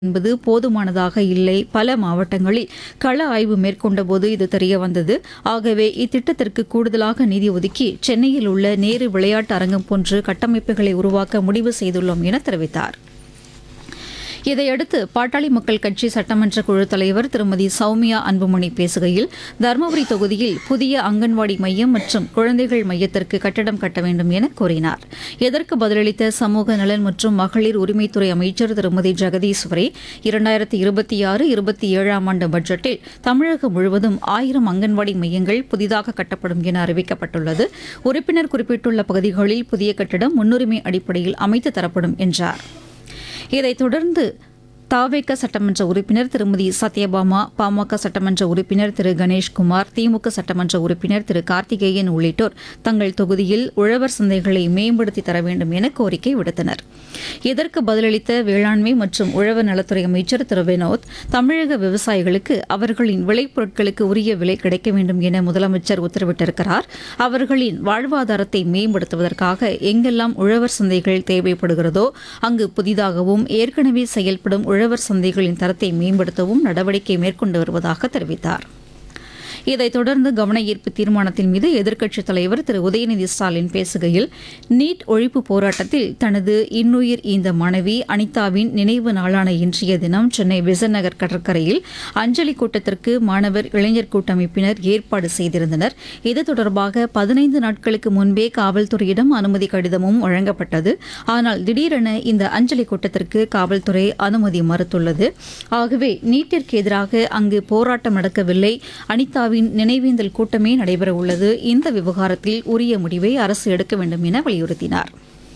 என்பது போதுமானதாக இல்லை பல மாவட்டங்களில் கள ஆய்வு மேற்கொண்டபோது இது தெரியவந்தது ஆகவே இத்திட்டத்திற்கு கூடுதலாக நிதி ஒதுக்கி சென்னையில் உள்ள நேரு விளையாட்டு அரங்கம் போன்று கட்டமைப்புகளை உருவாக்க முடிவு செய்துள்ளோம் என தெரிவித்தார் இதையடுத்து பாட்டாளி மக்கள் கட்சி சட்டமன்ற குழு தலைவர் திருமதி சௌமியா அன்புமணி பேசுகையில் தருமபுரி தொகுதியில் புதிய அங்கன்வாடி மையம் மற்றும் குழந்தைகள் மையத்திற்கு கட்டடம் கட்ட வேண்டும் என கூறினார் இதற்கு பதிலளித்த சமூக நலன் மற்றும் மகளிர் உரிமைத்துறை அமைச்சர் திருமதி ஜெகதீஸ்வரி இரண்டாயிரத்தி இருபத்தி ஆறு இருபத்தி ஏழாம் ஆண்டு பட்ஜெட்டில் தமிழகம் முழுவதும் ஆயிரம் அங்கன்வாடி மையங்கள் புதிதாக கட்டப்படும் என அறிவிக்கப்பட்டுள்ளது உறுப்பினர் குறிப்பிட்டுள்ள பகுதிகளில் புதிய கட்டடம் முன்னுரிமை அடிப்படையில் அமைத்து தரப்படும் என்றார் இதைத் தொடர்ந்து தாவேக சட்டமன்ற உறுப்பினர் திருமதி சத்யபாமா பாமக சட்டமன்ற உறுப்பினர் திரு கணேஷ்குமார் திமுக சட்டமன்ற உறுப்பினர் திரு கார்த்திகேயன் உள்ளிட்டோர் தங்கள் தொகுதியில் உழவர் சந்தைகளை மேம்படுத்தி தர வேண்டும் என கோரிக்கை விடுத்தனர் இதற்கு பதிலளித்த வேளாண்மை மற்றும் உழவர் நலத்துறை அமைச்சர் திரு வினோத் தமிழக விவசாயிகளுக்கு அவர்களின் விளைபொருட்களுக்கு உரிய விலை கிடைக்க வேண்டும் என முதலமைச்சர் உத்தரவிட்டிருக்கிறார் அவர்களின் வாழ்வாதாரத்தை மேம்படுத்துவதற்காக எங்கெல்லாம் உழவர் சந்தைகள் தேவைப்படுகிறதோ அங்கு புதிதாகவும் ஏற்கனவே செயல்படும் உழவர் சந்தைகளின் தரத்தை மேம்படுத்தவும் நடவடிக்கை மேற்கொண்டு வருவதாக தெரிவித்தார் இதைத் தொடர்ந்து கவன ஈர்ப்பு தீர்மானத்தின் மீது எதிர்க்கட்சித் தலைவர் திரு உதயநிதி ஸ்டாலின் பேசுகையில் நீட் ஒழிப்பு போராட்டத்தில் தனது இன்னுயிர் ஈந்த மாணவி அனிதாவின் நினைவு நாளான இன்றைய தினம் சென்னை பெசன்ட் நகர் கடற்கரையில் அஞ்சலி கூட்டத்திற்கு மாணவர் இளைஞர் கூட்டமைப்பினர் ஏற்பாடு செய்திருந்தனர் இது தொடர்பாக பதினைந்து நாட்களுக்கு முன்பே காவல்துறையிடம் அனுமதி கடிதமும் வழங்கப்பட்டது ஆனால் திடீரென இந்த அஞ்சலி கூட்டத்திற்கு காவல்துறை அனுமதி மறுத்துள்ளது ஆகவே நீட்டிற்கு எதிராக அங்கு போராட்டம் நடக்கவில்லை அனிதாவின் நினைவேந்தல் கூட்டமே நடைபெறவுள்ளது இந்த விவகாரத்தில் உரிய முடிவை அரசு எடுக்க வேண்டும் என வலியுறுத்தினார்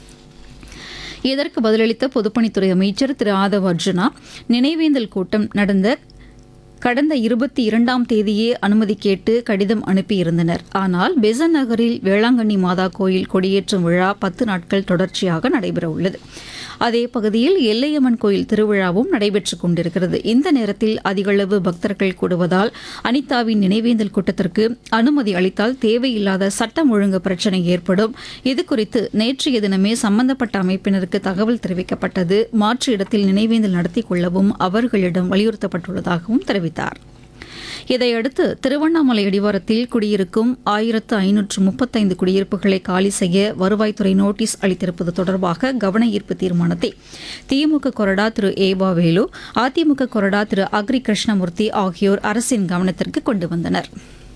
இதற்கு பதிலளித்த பொதுப்பணித்துறை அமைச்சர் திரு ஆதவ் அர்ஜுனா நினைவேந்தல் கூட்டம் நடந்த கடந்த இருபத்தி இரண்டாம் தேதியே அனுமதி கேட்டு கடிதம் அனுப்பியிருந்தனர் ஆனால் பெசன் நகரில் வேளாங்கண்ணி மாதா கோயில் கொடியேற்றும் விழா பத்து நாட்கள் தொடர்ச்சியாக நடைபெறவுள்ளது அதே பகுதியில் எல்லையம்மன் கோயில் திருவிழாவும் நடைபெற்றுக் கொண்டிருக்கிறது இந்த நேரத்தில் அதிகளவு பக்தர்கள் கூடுவதால் அனிதாவின் நினைவேந்தல் கூட்டத்திற்கு அனுமதி அளித்தால் தேவையில்லாத சட்டம் ஒழுங்கு பிரச்சினை ஏற்படும் இதுகுறித்து நேற்றைய தினமே சம்பந்தப்பட்ட அமைப்பினருக்கு தகவல் தெரிவிக்கப்பட்டது மாற்று இடத்தில் நினைவேந்தல் நடத்திக் கொள்ளவும் அவர்களிடம் வலியுறுத்தப்பட்டுள்ளதாகவும் தெரிவித்தார் இதையடுத்து திருவண்ணாமலை அடிவாரத்தில் குடியிருக்கும் ஆயிரத்து ஐநூற்று முப்பத்தைந்து குடியிருப்புகளை காலி செய்ய வருவாய்த்துறை நோட்டீஸ் அளித்திருப்பது தொடர்பாக கவன ஈர்ப்பு தீர்மானத்தை திமுக கொறடா திரு ஏவா வேலு அதிமுக கொறடா திரு அக்ரி கிருஷ்ணமூர்த்தி ஆகியோர் அரசின் கவனத்திற்கு கொண்டு வந்தனர்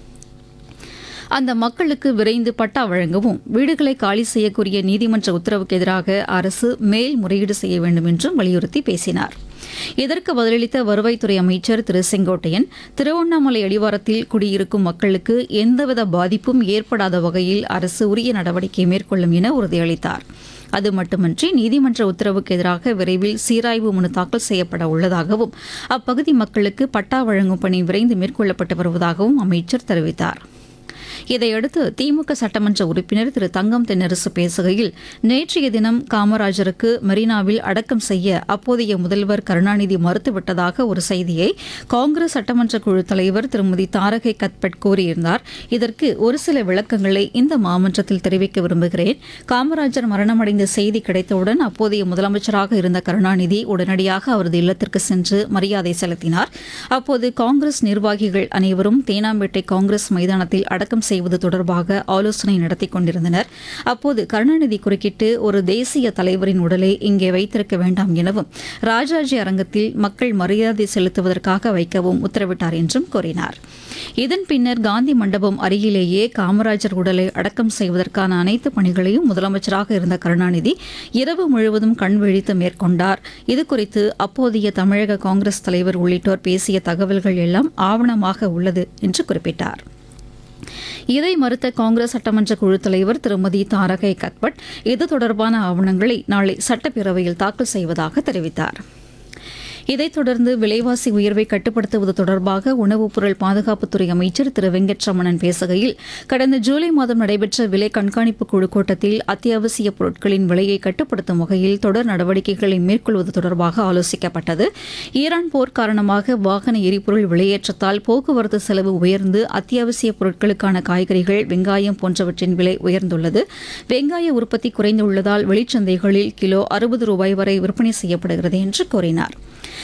அந்த மக்களுக்கு விரைந்து பட்டா வழங்கவும் வீடுகளை காலி செய்யக்கூடிய நீதிமன்ற உத்தரவுக்கு எதிராக அரசு மேல்முறையீடு செய்ய வேண்டும் என்றும் வலியுறுத்தி பேசினார் இதற்கு பதிலளித்த வருவாய்த்துறை அமைச்சர் திரு செங்கோட்டையன் திருவண்ணாமலை அடிவாரத்தில் குடியிருக்கும் மக்களுக்கு எந்தவித பாதிப்பும் ஏற்படாத வகையில் அரசு உரிய நடவடிக்கை மேற்கொள்ளும் என உறுதியளித்தார் அது மட்டுமன்றி நீதிமன்ற உத்தரவுக்கு எதிராக விரைவில் சீராய்வு மனு தாக்கல் செய்யப்பட உள்ளதாகவும் அப்பகுதி மக்களுக்கு பட்டா வழங்கும் பணி விரைந்து மேற்கொள்ளப்பட்டு வருவதாகவும் அமைச்சர் தெரிவித்தார் இதையடுத்து திமுக சட்டமன்ற உறுப்பினர் திரு தங்கம் தென்னரசு பேசுகையில் நேற்றைய தினம் காமராஜருக்கு மெரினாவில் அடக்கம் செய்ய அப்போதைய முதல்வர் கருணாநிதி மறுத்துவிட்டதாக ஒரு செய்தியை காங்கிரஸ் சட்டமன்ற குழு தலைவர் திருமதி தாரகை கத்பட் கூறியிருந்தார் இதற்கு ஒரு சில விளக்கங்களை இந்த மாமன்றத்தில் தெரிவிக்க விரும்புகிறேன் காமராஜர் மரணமடைந்த செய்தி கிடைத்தவுடன் அப்போதைய முதலமைச்சராக இருந்த கருணாநிதி உடனடியாக அவரது இல்லத்திற்கு சென்று மரியாதை செலுத்தினார் அப்போது காங்கிரஸ் நிர்வாகிகள் அனைவரும் தேனாம்பேட்டை காங்கிரஸ் மைதானத்தில் அடக்கம் செய்வது தொடர்பாக ஆலோசனை நடத்தி கொண்டிருந்தனர் அப்போது கருணாநிதி குறுக்கிட்டு ஒரு தேசிய தலைவரின் உடலை இங்கே வைத்திருக்க வேண்டாம் எனவும் ராஜாஜி அரங்கத்தில் மக்கள் மரியாதை செலுத்துவதற்காக வைக்கவும் உத்தரவிட்டார் என்றும் கூறினார் இதன் பின்னர் காந்தி மண்டபம் அருகிலேயே காமராஜர் உடலை அடக்கம் செய்வதற்கான அனைத்து பணிகளையும் முதலமைச்சராக இருந்த கருணாநிதி இரவு முழுவதும் கண் விழித்து மேற்கொண்டார் இதுகுறித்து அப்போதைய தமிழக காங்கிரஸ் தலைவர் உள்ளிட்டோர் பேசிய தகவல்கள் எல்லாம் ஆவணமாக உள்ளது என்று குறிப்பிட்டார் இதை மறுத்த காங்கிரஸ் சட்டமன்ற குழு தலைவர் திருமதி தாரகை கத்பட் இது தொடர்பான ஆவணங்களை நாளை சட்டப்பேரவையில் தாக்கல் செய்வதாக தெரிவித்தார் இதைத் தொடர்ந்து விலைவாசி உயர்வை கட்டுப்படுத்துவது தொடர்பாக உணவுப் பொருள் பாதுகாப்புத்துறை அமைச்சர் திரு வெங்கட்ரமணன் பேசுகையில் கடந்த ஜூலை மாதம் நடைபெற்ற விலை கண்காணிப்பு குழு கூட்டத்தில் அத்தியாவசிய பொருட்களின் விலையை கட்டுப்படுத்தும் வகையில் தொடர் நடவடிக்கைகளை மேற்கொள்வது தொடர்பாக ஆலோசிக்கப்பட்டது ஈரான் போர் காரணமாக வாகன எரிபொருள் விலையேற்றத்தால் போக்குவரத்து செலவு உயர்ந்து அத்தியாவசிய பொருட்களுக்கான காய்கறிகள் வெங்காயம் போன்றவற்றின் விலை உயர்ந்துள்ளது வெங்காய உற்பத்தி குறைந்துள்ளதால் வெளிச்சந்தைகளில் கிலோ அறுபது ரூபாய் வரை விற்பனை செய்யப்படுகிறது என்று கூறினார்